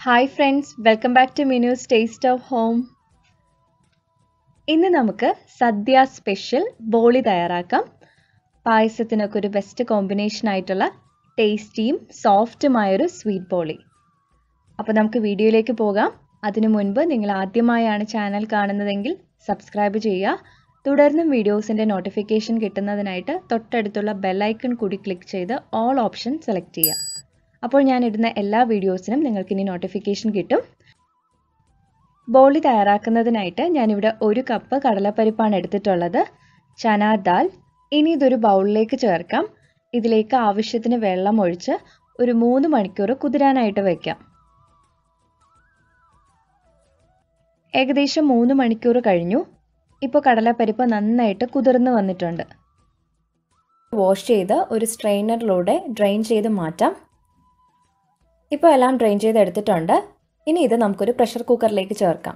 hi friends welcome back to Minu's taste of home ഇന്ന് നമുക്ക് സദ്യ special ബോളി തയ്യാറാക്കാം പായസത്തിനൊക്കെ ഒരു ബെസ്റ്റ് കോമ്പിനേഷൻ ആയിട്ടുള്ള ടേസ്റ്റിയും സോഫ്റ്റുമായൊരു സ്വീറ്റ് ബോളി അപ്പോൾ നമുക്ക് വീഡിയോയിലേക്ക് പോകാം അതിനു മുൻപ് നിങ്ങൾ ആദ്യമായാണ് ചാനൽ കാണുന്നതെങ്കിൽ സബ്സ്ക്രൈബ് ചെയ്യുക തുടർന്നും വീഡിയോസിൻ്റെ നോട്ടിഫിക്കേഷൻ കിട്ടുന്നതിനായിട്ട് തൊട്ടടുത്തുള്ള ബെല്ലൈക്കൺ കൂടി ക്ലിക്ക് ചെയ്ത് ഓൾ ഓപ്ഷൻ സെലക്ട് ചെയ്യുക അപ്പോൾ ഞാൻ ഇടുന്ന എല്ലാ വീഡിയോസിനും നിങ്ങൾക്ക് ഇനി നോട്ടിഫിക്കേഷൻ കിട്ടും ബോളി തയ്യാറാക്കുന്നതിനായിട്ട് ഞാനിവിടെ ഒരു കപ്പ് കടലപ്പരിപ്പാണ് എടുത്തിട്ടുള്ളത് ചന ദാൽ ഇനി ഇതൊരു ബൗളിലേക്ക് ചേർക്കാം ഇതിലേക്ക് ആവശ്യത്തിന് വെള്ളം ഒഴിച്ച് ഒരു മൂന്ന് മണിക്കൂർ കുതിരാനായിട്ട് വയ്ക്കാം ഏകദേശം മൂന്ന് മണിക്കൂർ കഴിഞ്ഞു ഇപ്പോൾ കടലപ്പരിപ്പ് നന്നായിട്ട് കുതിർന്ന് വന്നിട്ടുണ്ട് വാഷ് ചെയ്ത് ഒരു സ്ട്രെയിനറിലൂടെ ഡ്രെയിൻ ചെയ്ത് മാറ്റാം ഇപ്പോൾ എല്ലാം ഡ്രെയിൻ ചെയ്ത് എടുത്തിട്ടുണ്ട് ഇനി ഇത് നമുക്കൊരു പ്രഷർ കുക്കറിലേക്ക് ചേർക്കാം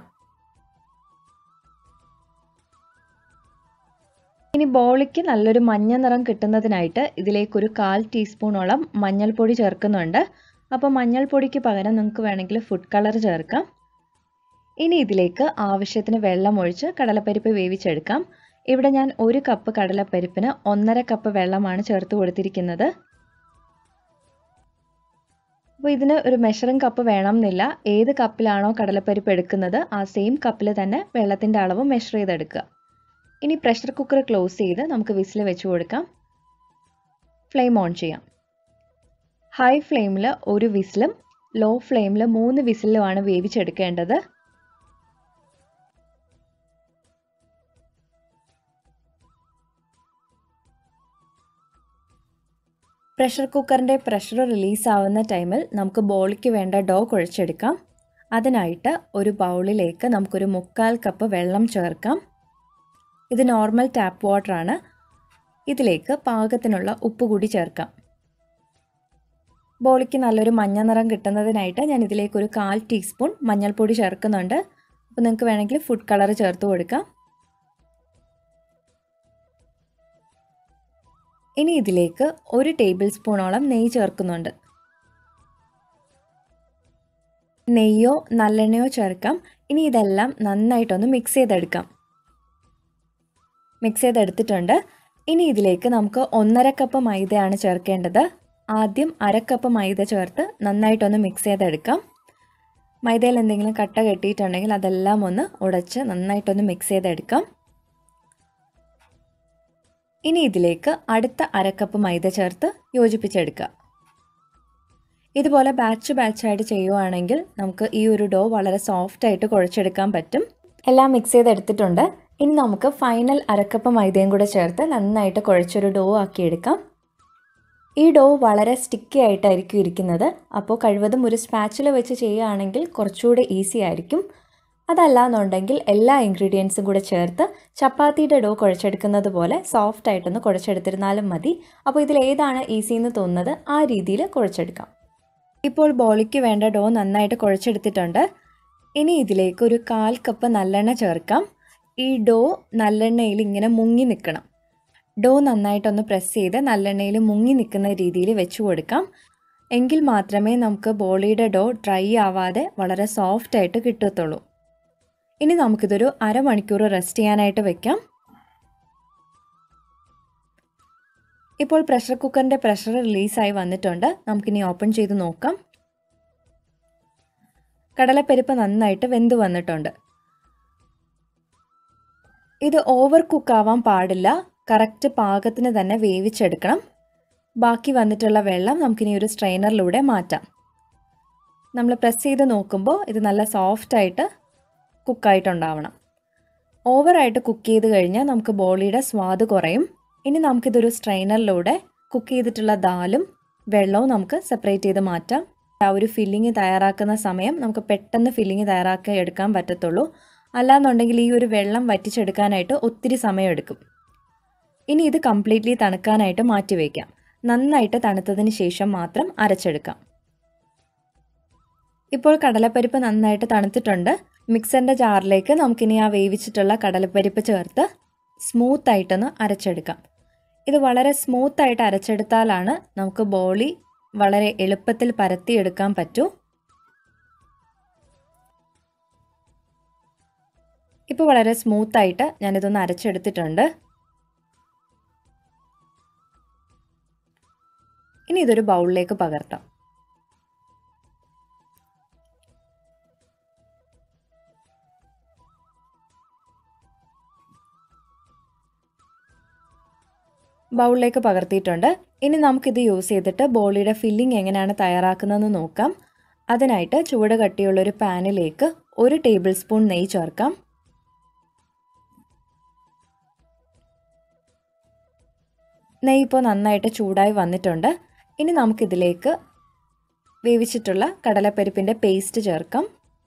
ഇനി ബോളിക്ക് നല്ലൊരു മഞ്ഞ നിറം കിട്ടുന്നതിനായിട്ട് ഇതിലേക്കൊരു കാൽ ടീസ്പൂണോളം മഞ്ഞൾപ്പൊടി ചേർക്കുന്നുണ്ട് അപ്പോൾ മഞ്ഞൾപ്പൊടിക്ക് പകരം നിങ്ങൾക്ക് വേണമെങ്കിൽ ഫുഡ് കളർ ചേർക്കാം ഇനി ഇതിലേക്ക് ആവശ്യത്തിന് വെള്ളം ഒഴിച്ച് കടലപ്പരിപ്പ് വേവിച്ചെടുക്കാം ഇവിടെ ഞാൻ ഒരു കപ്പ് കടലപ്പരിപ്പിന് ഒന്നര കപ്പ് വെള്ളമാണ് ചേർത്ത് കൊടുത്തിരിക്കുന്നത് അപ്പോൾ ഇതിന് ഒരു മെഷറിംഗ് കപ്പ് വേണമെന്നില്ല ഏത് കപ്പിലാണോ കടലപ്പരിപ്പ് എടുക്കുന്നത് ആ സെയിം കപ്പിൽ തന്നെ വെള്ളത്തിൻ്റെ അളവ് മെഷർ ചെയ്തെടുക്കുക ഇനി പ്രഷർ കുക്കർ ക്ലോസ് ചെയ്ത് നമുക്ക് വിസിൽ വെച്ച് കൊടുക്കാം ഫ്ലെയിം ഓൺ ചെയ്യാം ഹൈ ഫ്ലെയിമിൽ ഒരു വിസിലും ലോ ഫ്ലെയിമിൽ മൂന്ന് വിസിലുമാണ് വേവിച്ചെടുക്കേണ്ടത് പ്രഷർ കുക്കറിൻ്റെ പ്രഷർ റിലീസ് ആവുന്ന ടൈമിൽ നമുക്ക് ബോളിക്ക് വേണ്ട ഡോ കുഴച്ചെടുക്കാം അതിനായിട്ട് ഒരു ബൗളിലേക്ക് നമുക്കൊരു മുക്കാൽ കപ്പ് വെള്ളം ചേർക്കാം ഇത് നോർമൽ ടാപ്പ് വാട്ടറാണ് ഇതിലേക്ക് പാകത്തിനുള്ള ഉപ്പ് കൂടി ചേർക്കാം ബോളിക്ക് നല്ലൊരു മഞ്ഞ നിറം കിട്ടുന്നതിനായിട്ട് ഞാൻ ഇതിലേക്ക് ഒരു കാൽ ടീസ്പൂൺ മഞ്ഞൾപ്പൊടി ചേർക്കുന്നുണ്ട് അപ്പോൾ നിങ്ങൾക്ക് വേണമെങ്കിൽ ഫുഡ് കളർ ചേർത്ത് കൊടുക്കാം ഇനി ഇതിലേക്ക് ഒരു ടേബിൾ സ്പൂണോളം നെയ്യ് ചേർക്കുന്നുണ്ട് നെയ്യോ നല്ലെണ്ണയോ ചേർക്കാം ഇനി ഇതെല്ലാം നന്നായിട്ടൊന്ന് മിക്സ് ചെയ്തെടുക്കാം മിക്സ് ചെയ്തെടുത്തിട്ടുണ്ട് ഇനി ഇതിലേക്ക് നമുക്ക് ഒന്നര കപ്പ് മൈദയാണ് ചേർക്കേണ്ടത് ആദ്യം അരക്കപ്പ് മൈദ ചേർത്ത് നന്നായിട്ടൊന്ന് മിക്സ് ചെയ്തെടുക്കാം മൈദയിൽ എന്തെങ്കിലും കട്ട കെട്ടിയിട്ടുണ്ടെങ്കിൽ അതെല്ലാം ഒന്ന് ഉടച്ച് നന്നായിട്ടൊന്ന് മിക്സ് ചെയ്തെടുക്കാം ഇനി ഇതിലേക്ക് അടുത്ത അരക്കപ്പ് മൈദ ചേർത്ത് യോജിപ്പിച്ചെടുക്കുക ഇതുപോലെ ബാച്ച് ബാച്ചായിട്ട് ചെയ്യുവാണെങ്കിൽ നമുക്ക് ഈ ഒരു ഡോ വളരെ സോഫ്റ്റ് ആയിട്ട് കുഴച്ചെടുക്കാൻ പറ്റും എല്ലാം മിക്സ് ചെയ്തെടുത്തിട്ടുണ്ട് ഇനി നമുക്ക് ഫൈനൽ അരക്കപ്പ് മൈദയും കൂടെ ചേർത്ത് നന്നായിട്ട് കുഴച്ചൊരു ഡോ ആക്കിയെടുക്കാം ഈ ഡോ വളരെ സ്റ്റിക്കി ആയിട്ടായിരിക്കും ഇരിക്കുന്നത് അപ്പോൾ കഴിവതും ഒരു സ്പാച്ചിൽ വെച്ച് ചെയ്യുകയാണെങ്കിൽ കുറച്ചുകൂടെ ഈസി ആയിരിക്കും അതല്ല എന്നുണ്ടെങ്കിൽ എല്ലാ ഇൻഗ്രീഡിയൻസും കൂടെ ചേർത്ത് ചപ്പാത്തിയുടെ ഡോ കുഴച്ചെടുക്കുന്നത് പോലെ സോഫ്റ്റ് ആയിട്ടൊന്ന് കുഴച്ചെടുത്തിരുന്നാലും മതി അപ്പോൾ ഇതിൽ ഏതാണ് ഈസി എന്ന് തോന്നുന്നത് ആ രീതിയിൽ കുഴച്ചെടുക്കാം ഇപ്പോൾ ബോളിക്ക് വേണ്ട ഡോ നന്നായിട്ട് കുഴച്ചെടുത്തിട്ടുണ്ട് ഇനി ഇതിലേക്ക് ഒരു കാൽ കപ്പ് നല്ലെണ്ണ ചേർക്കാം ഈ ഡോ നല്ലെണ്ണയിൽ ഇങ്ങനെ മുങ്ങി നിൽക്കണം ഡോ നന്നായിട്ടൊന്ന് പ്രസ് ചെയ്ത് നല്ലെണ്ണയിൽ മുങ്ങി നിൽക്കുന്ന രീതിയിൽ വെച്ച് കൊടുക്കാം എങ്കിൽ മാത്രമേ നമുക്ക് ബോളിയുടെ ഡോ ഡ്രൈ ആവാതെ വളരെ സോഫ്റ്റ് ആയിട്ട് കിട്ടത്തുള്ളൂ ഇനി നമുക്കിതൊരു അരമണിക്കൂർ റെസ്റ്റ് ചെയ്യാനായിട്ട് വെക്കാം ഇപ്പോൾ പ്രഷർ കുക്കറിൻ്റെ പ്രഷർ റിലീസായി വന്നിട്ടുണ്ട് നമുക്കിനി ഓപ്പൺ ചെയ്ത് നോക്കാം കടലപ്പരിപ്പ് നന്നായിട്ട് വെന്ത് വന്നിട്ടുണ്ട് ഇത് ഓവർ കുക്കാവാൻ പാടില്ല കറക്റ്റ് പാകത്തിന് തന്നെ വേവിച്ചെടുക്കണം ബാക്കി വന്നിട്ടുള്ള വെള്ളം നമുക്കിനി ഒരു സ്ട്രെയിനറിലൂടെ മാറ്റാം നമ്മൾ പ്രസ് ചെയ്ത് നോക്കുമ്പോൾ ഇത് നല്ല സോഫ്റ്റായിട്ട് കുക്കായിട്ടുണ്ടാവണം ഓവറായിട്ട് കുക്ക് ചെയ്ത് കഴിഞ്ഞാൽ നമുക്ക് ബോളിയുടെ സ്വാദ് കുറയും ഇനി നമുക്കിതൊരു സ്ട്രെയിനറിലൂടെ കുക്ക് ചെയ്തിട്ടുള്ള ദാലും വെള്ളവും നമുക്ക് സെപ്പറേറ്റ് ചെയ്ത് മാറ്റാം ആ ഒരു ഫില്ലിങ് തയ്യാറാക്കുന്ന സമയം നമുക്ക് പെട്ടെന്ന് ഫില്ലിങ് തയ്യാറാക്കി എടുക്കാൻ പറ്റത്തുള്ളൂ അല്ലാന്നുണ്ടെങ്കിൽ ഈ ഒരു വെള്ളം വറ്റിച്ചെടുക്കാനായിട്ട് ഒത്തിരി സമയമെടുക്കും ഇനി ഇത് കംപ്ലീറ്റ്ലി തണുക്കാനായിട്ട് മാറ്റി വയ്ക്കാം നന്നായിട്ട് തണുത്തതിന് ശേഷം മാത്രം അരച്ചെടുക്കാം ഇപ്പോൾ കടലപ്പരിപ്പ് നന്നായിട്ട് തണുത്തിട്ടുണ്ട് മിക്സറിൻ്റെ ജാറിലേക്ക് നമുക്കിനി ആ വേവിച്ചിട്ടുള്ള കടലപ്പരിപ്പ് ചേർത്ത് സ്മൂത്ത് ആയിട്ടൊന്ന് അരച്ചെടുക്കാം ഇത് വളരെ സ്മൂത്ത് ആയിട്ട് അരച്ചെടുത്താലാണ് നമുക്ക് ബോളി വളരെ എളുപ്പത്തിൽ പരത്തിയെടുക്കാൻ പറ്റൂ ഇപ്പോൾ വളരെ സ്മൂത്തായിട്ട് ഞാനിതൊന്ന് അരച്ചെടുത്തിട്ടുണ്ട് ഇനി ഇതൊരു ബൗളിലേക്ക് പകർത്താം ബൗളിലേക്ക് പകർത്തിയിട്ടുണ്ട് ഇനി നമുക്കിത് യൂസ് ചെയ്തിട്ട് ബോളിയുടെ ഫില്ലിംഗ് എങ്ങനെയാണ് തയ്യാറാക്കുന്നതെന്ന് നോക്കാം അതിനായിട്ട് ചുവട് കട്ടിയുള്ള ഒരു പാനിലേക്ക് ഒരു ടേബിൾ സ്പൂൺ നെയ്യ് ചേർക്കാം നെയ്യ് ഇപ്പോൾ നന്നായിട്ട് ചൂടായി വന്നിട്ടുണ്ട് ഇനി നമുക്കിതിലേക്ക് വേവിച്ചിട്ടുള്ള കടലപ്പരിപ്പിൻ്റെ പേസ്റ്റ് ചേർക്കാം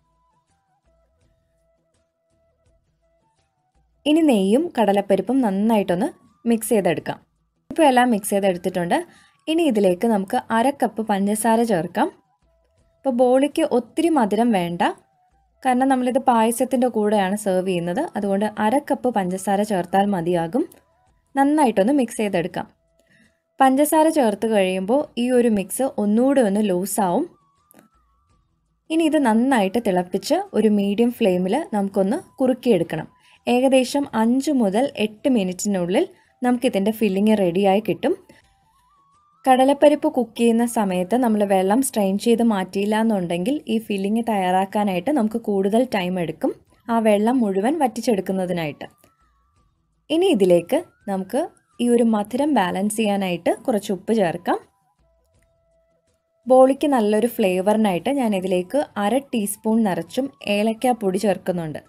ഇനി നെയ്യും കടലപ്പരിപ്പും നന്നായിട്ടൊന്ന് മിക്സ് ചെയ്തെടുക്കാം ഇപ്പോൾ എല്ലാം മിക്സ് ചെയ്തെടുത്തിട്ടുണ്ട് ഇനി ഇതിലേക്ക് നമുക്ക് അര കപ്പ് പഞ്ചസാര ചേർക്കാം ഇപ്പോൾ ബോളിക്ക് ഒത്തിരി മധുരം വേണ്ട കാരണം നമ്മളിത് പായസത്തിൻ്റെ കൂടെയാണ് സെർവ് ചെയ്യുന്നത് അതുകൊണ്ട് അര കപ്പ് പഞ്ചസാര ചേർത്താൽ മതിയാകും നന്നായിട്ടൊന്ന് മിക്സ് ചെയ്തെടുക്കാം പഞ്ചസാര ചേർത്ത് കഴിയുമ്പോൾ ഈ ഒരു മിക്സ് ഒന്നുകൂടെ ഒന്ന് ലൂസാവും ഇനി ഇത് നന്നായിട്ട് തിളപ്പിച്ച് ഒരു മീഡിയം ഫ്ലെയിമിൽ നമുക്കൊന്ന് കുറുക്കിയെടുക്കണം ഏകദേശം അഞ്ച് മുതൽ എട്ട് മിനിറ്റിനുള്ളിൽ നമുക്കിതിൻ്റെ ഫില്ലിങ് റെഡിയായി കിട്ടും കടലപ്പരിപ്പ് കുക്ക് ചെയ്യുന്ന സമയത്ത് നമ്മൾ വെള്ളം സ്ട്രെയിൻ ചെയ്ത് മാറ്റിയില്ല എന്നുണ്ടെങ്കിൽ ഈ ഫില്ലിങ് തയ്യാറാക്കാനായിട്ട് നമുക്ക് കൂടുതൽ ടൈം എടുക്കും ആ വെള്ളം മുഴുവൻ വറ്റിച്ചെടുക്കുന്നതിനായിട്ട് ഇനി ഇതിലേക്ക് നമുക്ക് ഈ ഒരു മധുരം ബാലൻസ് ചെയ്യാനായിട്ട് കുറച്ച് ഉപ്പ് ചേർക്കാം ബോളിക്ക് നല്ലൊരു ഫ്ലേവറിനായിട്ട് ഞാൻ ഇതിലേക്ക് അര ടീസ്പൂൺ നിറച്ചും ഏലക്ക പൊടി ചേർക്കുന്നുണ്ട്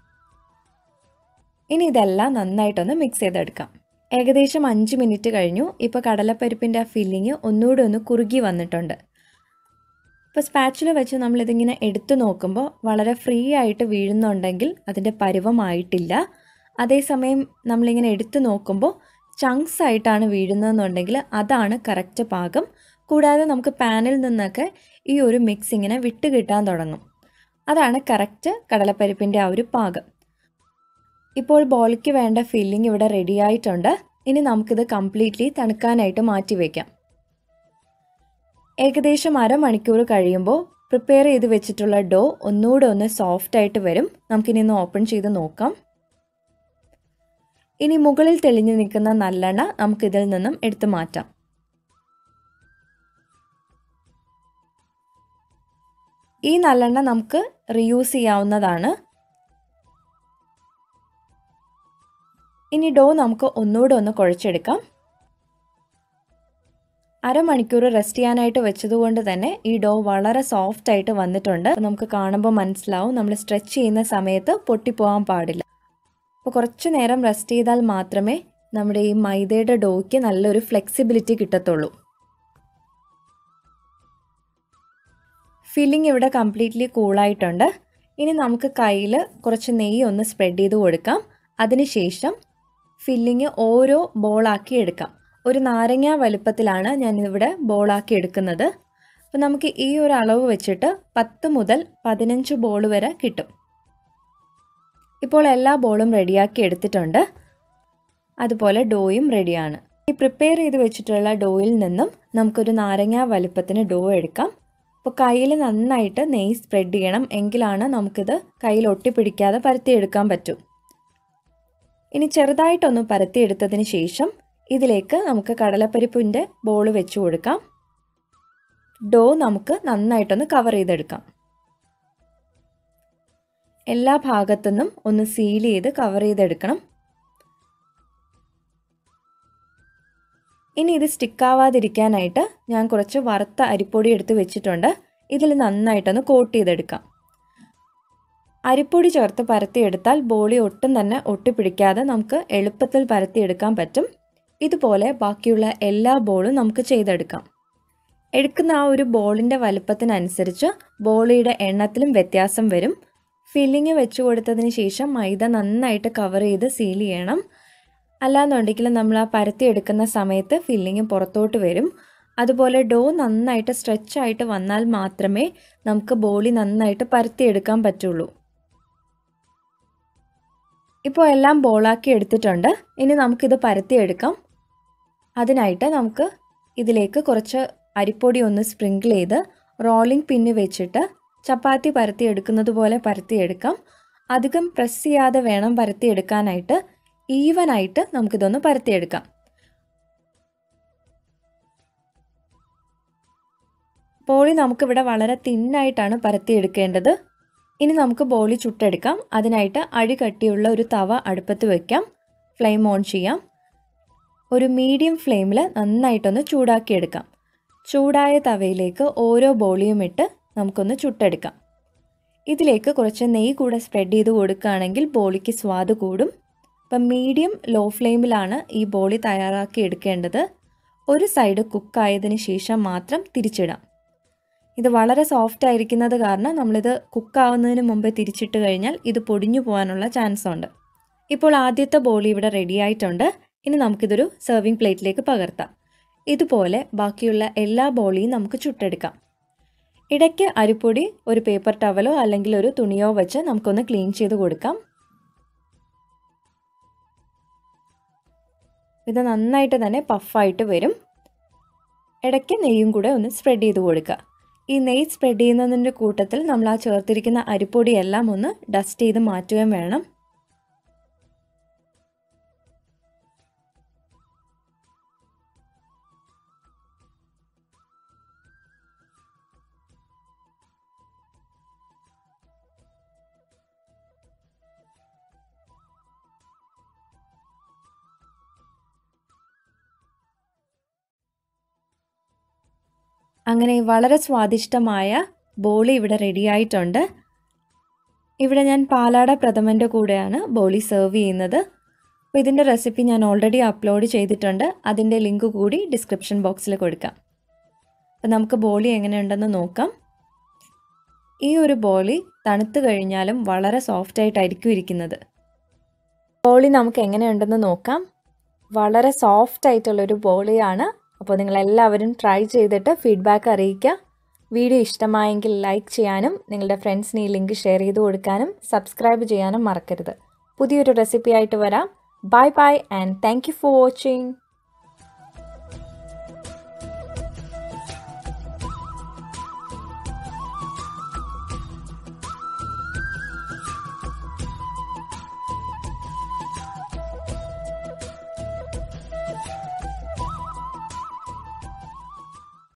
ഇനി ഇതെല്ലാം നന്നായിട്ടൊന്ന് മിക്സ് ചെയ്തെടുക്കാം ഏകദേശം അഞ്ച് മിനിറ്റ് കഴിഞ്ഞു ഇപ്പോൾ കടലപ്പരിപ്പിൻ്റെ ആ ഫില്ലിങ് ഒന്നുകൂടി ഒന്ന് കുറുകി വന്നിട്ടുണ്ട് ഇപ്പോൾ സ്പാച്ചിൽ വെച്ച് നമ്മളിതിങ്ങനെ എടുത്തു നോക്കുമ്പോൾ വളരെ ഫ്രീ ആയിട്ട് വീഴുന്നുണ്ടെങ്കിൽ അതിൻ്റെ പരുവമായിട്ടില്ല അതേസമയം നമ്മളിങ്ങനെ എടുത്തു നോക്കുമ്പോൾ ചങ്ക്സ് ആയിട്ടാണ് വീഴുന്നതെന്നുണ്ടെങ്കിൽ അതാണ് കറക്റ്റ് പാകം കൂടാതെ നമുക്ക് പാനിൽ നിന്നൊക്കെ ഈ ഒരു മിക്സ് ഇങ്ങനെ വിട്ട് കിട്ടാൻ തുടങ്ങും അതാണ് കറക്റ്റ് കടലപ്പരിപ്പിൻ്റെ ആ ഒരു പാകം ഇപ്പോൾ ബോളിക്ക് വേണ്ട ഫില്ലിംഗ് ഇവിടെ റെഡി ആയിട്ടുണ്ട് ഇനി നമുക്കിത് കംപ്ലീറ്റ്ലി തണുക്കാനായിട്ട് മാറ്റി വയ്ക്കാം ഏകദേശം അരമണിക്കൂർ കഴിയുമ്പോൾ പ്രിപ്പയർ ചെയ്ത് വെച്ചിട്ടുള്ള ഡോ ഒന്നുകൂടെ ഒന്ന് സോഫ്റ്റ് ആയിട്ട് വരും നമുക്കിനി ഒന്ന് ഓപ്പൺ ചെയ്ത് നോക്കാം ഇനി മുകളിൽ തെളിഞ്ഞു നിൽക്കുന്ന നല്ലെണ്ണ നമുക്കിതിൽ നിന്നും എടുത്തു മാറ്റാം ഈ നല്ലെണ്ണ നമുക്ക് റിയൂസ് ചെയ്യാവുന്നതാണ് ഇനി ഡോ നമുക്ക് ഒന്നുകൂടെ ഒന്ന് കുഴച്ചെടുക്കാം അരമണിക്കൂർ റെസ്റ്റ് ചെയ്യാനായിട്ട് വെച്ചതുകൊണ്ട് തന്നെ ഈ ഡോ വളരെ സോഫ്റ്റ് ആയിട്ട് വന്നിട്ടുണ്ട് നമുക്ക് കാണുമ്പോൾ മനസ്സിലാവും നമ്മൾ സ്ട്രെച്ച് ചെയ്യുന്ന സമയത്ത് പൊട്ടിപ്പോകാൻ പാടില്ല അപ്പോൾ കുറച്ച് നേരം റെസ്റ്റ് ചെയ്താൽ മാത്രമേ നമ്മുടെ ഈ മൈദയുടെ ഡോയ്ക്ക് നല്ലൊരു ഫ്ലെക്സിബിലിറ്റി കിട്ടത്തുള്ളൂ ഫില്ലിംഗ് ഇവിടെ കംപ്ലീറ്റ്ലി കൂളായിട്ടുണ്ട് ഇനി നമുക്ക് കയ്യിൽ കുറച്ച് നെയ്യ് ഒന്ന് സ്പ്രെഡ് ചെയ്ത് കൊടുക്കാം അതിനുശേഷം ഫില്ലിങ് ഓരോ ബോളാക്കി എടുക്കാം ഒരു നാരങ്ങ വലുപ്പത്തിലാണ് ഞാനിവിടെ ബോളാക്കി എടുക്കുന്നത് അപ്പോൾ നമുക്ക് ഈ ഒരു അളവ് വെച്ചിട്ട് പത്ത് മുതൽ പതിനഞ്ച് ബോൾ വരെ കിട്ടും ഇപ്പോൾ എല്ലാ ബോളും റെഡിയാക്കി എടുത്തിട്ടുണ്ട് അതുപോലെ ഡോയും റെഡിയാണ് ഈ പ്രിപ്പയർ ചെയ്ത് വെച്ചിട്ടുള്ള ഡോയിൽ നിന്നും നമുക്കൊരു നാരങ്ങ വലുപ്പത്തിന് ഡോ എടുക്കാം അപ്പോൾ കയ്യിൽ നന്നായിട്ട് നെയ്യ് സ്പ്രെഡ് ചെയ്യണം എങ്കിലാണ് നമുക്കിത് കയ്യിൽ ഒട്ടിപ്പിടിക്കാതെ പരത്തിയെടുക്കാൻ പറ്റും ഇനി ചെറുതായിട്ടൊന്ന് പരത്തിയെടുത്തതിന് ശേഷം ഇതിലേക്ക് നമുക്ക് കടലപ്പരിപ്പിൻ്റെ ബോൾ വെച്ച് കൊടുക്കാം ഡോ നമുക്ക് നന്നായിട്ടൊന്ന് കവർ ചെയ്തെടുക്കാം എല്ലാ ഭാഗത്തുനിന്നും ഒന്ന് സീൽ ചെയ്ത് കവർ ചെയ്തെടുക്കണം ഇനി ഇത് സ്റ്റിക്കാവാതിരിക്കാനായിട്ട് ഞാൻ കുറച്ച് വറുത്ത അരിപ്പൊടി എടുത്ത് വെച്ചിട്ടുണ്ട് ഇതിൽ നന്നായിട്ടൊന്ന് കോട്ട് ചെയ്തെടുക്കാം അരിപ്പൊടി ചേർത്ത് പരത്തിയെടുത്താൽ ബോളി ഒട്ടും തന്നെ ഒട്ടിപ്പിടിക്കാതെ നമുക്ക് എളുപ്പത്തിൽ പരത്തിയെടുക്കാൻ പറ്റും ഇതുപോലെ ബാക്കിയുള്ള എല്ലാ ബോളും നമുക്ക് ചെയ്തെടുക്കാം എടുക്കുന്ന ആ ഒരു ബോളിൻ്റെ വലുപ്പത്തിനനുസരിച്ച് ബോളിയുടെ എണ്ണത്തിലും വ്യത്യാസം വരും ഫില്ലിങ് വെച്ച് കൊടുത്തതിന് ശേഷം മൈദ നന്നായിട്ട് കവർ ചെയ്ത് സീൽ ചെയ്യണം അല്ലാന്നുണ്ടെങ്കിൽ നമ്മൾ ആ പരത്തി എടുക്കുന്ന സമയത്ത് ഫില്ലിങ് പുറത്തോട്ട് വരും അതുപോലെ ഡോ നന്നായിട്ട് സ്ട്രെച്ച് ആയിട്ട് വന്നാൽ മാത്രമേ നമുക്ക് ബോളി നന്നായിട്ട് പരത്തിയെടുക്കാൻ പറ്റുള്ളൂ ഇപ്പോൾ എല്ലാം ബോളാക്കി എടുത്തിട്ടുണ്ട് ഇനി നമുക്കിത് പരത്തിയെടുക്കാം അതിനായിട്ട് നമുക്ക് ഇതിലേക്ക് കുറച്ച് അരിപ്പൊടി ഒന്ന് സ്പ്രിങ്കിൾ ചെയ്ത് റോളിംഗ് പിന്ന് വെച്ചിട്ട് ചപ്പാത്തി പരത്തിയെടുക്കുന്നത് പോലെ പരത്തിയെടുക്കാം അധികം പ്രസ് ചെയ്യാതെ വേണം പരത്തിയെടുക്കാനായിട്ട് ഈവനായിട്ട് നമുക്കിതൊന്ന് പരത്തിയെടുക്കാം ബോളി നമുക്കിവിടെ വളരെ തിന്നായിട്ടാണ് പരത്തിയെടുക്കേണ്ടത് ഇനി നമുക്ക് ബോളി ചുട്ടെടുക്കാം അതിനായിട്ട് അഴി കട്ടിയുള്ള ഒരു തവ അടുപ്പത്ത് വയ്ക്കാം ഫ്ലെയിം ഓൺ ചെയ്യാം ഒരു മീഡിയം ഫ്ലെയിമിൽ നന്നായിട്ടൊന്ന് ചൂടാക്കിയെടുക്കാം ചൂടായ തവയിലേക്ക് ഓരോ ബോളിയും ഇട്ട് നമുക്കൊന്ന് ചുട്ടെടുക്കാം ഇതിലേക്ക് കുറച്ച് നെയ്യ് കൂടെ സ്പ്രെഡ് ചെയ്ത് കൊടുക്കുകയാണെങ്കിൽ ബോളിക്ക് സ്വാദ് കൂടും അപ്പം മീഡിയം ലോ ഫ്ലെയിമിലാണ് ഈ ബോളി തയ്യാറാക്കി എടുക്കേണ്ടത് ഒരു സൈഡ് കുക്കായതിന് ശേഷം മാത്രം തിരിച്ചിടാം ഇത് വളരെ സോഫ്റ്റ് ആയിരിക്കുന്നത് കാരണം നമ്മളിത് കുക്കാവുന്നതിന് മുമ്പേ തിരിച്ചിട്ട് കഴിഞ്ഞാൽ ഇത് പൊടിഞ്ഞു പോകാനുള്ള ചാൻസ് ഉണ്ട് ഇപ്പോൾ ആദ്യത്തെ ബോളി ഇവിടെ റെഡി ആയിട്ടുണ്ട് ഇനി നമുക്കിതൊരു സെർവിങ് പ്ലേറ്റിലേക്ക് പകർത്താം ഇതുപോലെ ബാക്കിയുള്ള എല്ലാ ബോളിയും നമുക്ക് ചുട്ടെടുക്കാം ഇടയ്ക്ക് അരിപ്പൊടി ഒരു പേപ്പർ ടവലോ അല്ലെങ്കിൽ ഒരു തുണിയോ വെച്ച് നമുക്കൊന്ന് ക്ലീൻ ചെയ്ത് കൊടുക്കാം ഇത് നന്നായിട്ട് തന്നെ പഫായിട്ട് വരും ഇടയ്ക്ക് നെയ്യും കൂടെ ഒന്ന് സ്പ്രെഡ് ചെയ്ത് കൊടുക്കുക ഈ നെയ്യ് സ്പ്രെഡ് ചെയ്യുന്നതിൻ്റെ കൂട്ടത്തിൽ നമ്മൾ ആ ചേർത്തിരിക്കുന്ന അരിപ്പൊടിയെല്ലാം ഒന്ന് ഡസ്റ്റ് ചെയ്ത് മാറ്റുകയും വേണം അങ്ങനെ വളരെ സ്വാദിഷ്ടമായ ബോളി ഇവിടെ റെഡിയായിട്ടുണ്ട് ഇവിടെ ഞാൻ പാലാട പ്രഥമൻ്റെ കൂടെയാണ് ബോളി സെർവ് ചെയ്യുന്നത് അപ്പോൾ ഇതിൻ്റെ റെസിപ്പി ഞാൻ ഓൾറെഡി അപ്ലോഡ് ചെയ്തിട്ടുണ്ട് അതിൻ്റെ ലിങ്ക് കൂടി ഡിസ്ക്രിപ്ഷൻ ബോക്സിൽ കൊടുക്കാം അപ്പോൾ നമുക്ക് ബോളി എങ്ങനെയുണ്ടെന്ന് നോക്കാം ഈ ഒരു ബോളി തണുത്ത് കഴിഞ്ഞാലും വളരെ സോഫ്റ്റ് ആയിട്ടായിരിക്കും ഇരിക്കുന്നത് ബോളി നമുക്ക് എങ്ങനെയുണ്ടെന്ന് നോക്കാം വളരെ സോഫ്റ്റ് ആയിട്ടുള്ളൊരു ബോളിയാണ് അപ്പോൾ നിങ്ങളെല്ലാവരും ട്രൈ ചെയ്തിട്ട് ഫീഡ്ബാക്ക് അറിയിക്കുക വീഡിയോ ഇഷ്ടമായെങ്കിൽ ലൈക്ക് ചെയ്യാനും നിങ്ങളുടെ ഫ്രണ്ട്സിന് ഈ ലിങ്ക് ഷെയർ ചെയ്ത് കൊടുക്കാനും സബ്സ്ക്രൈബ് ചെയ്യാനും മറക്കരുത് പുതിയൊരു റെസിപ്പി ആയിട്ട് വരാം bye bye and thank you for watching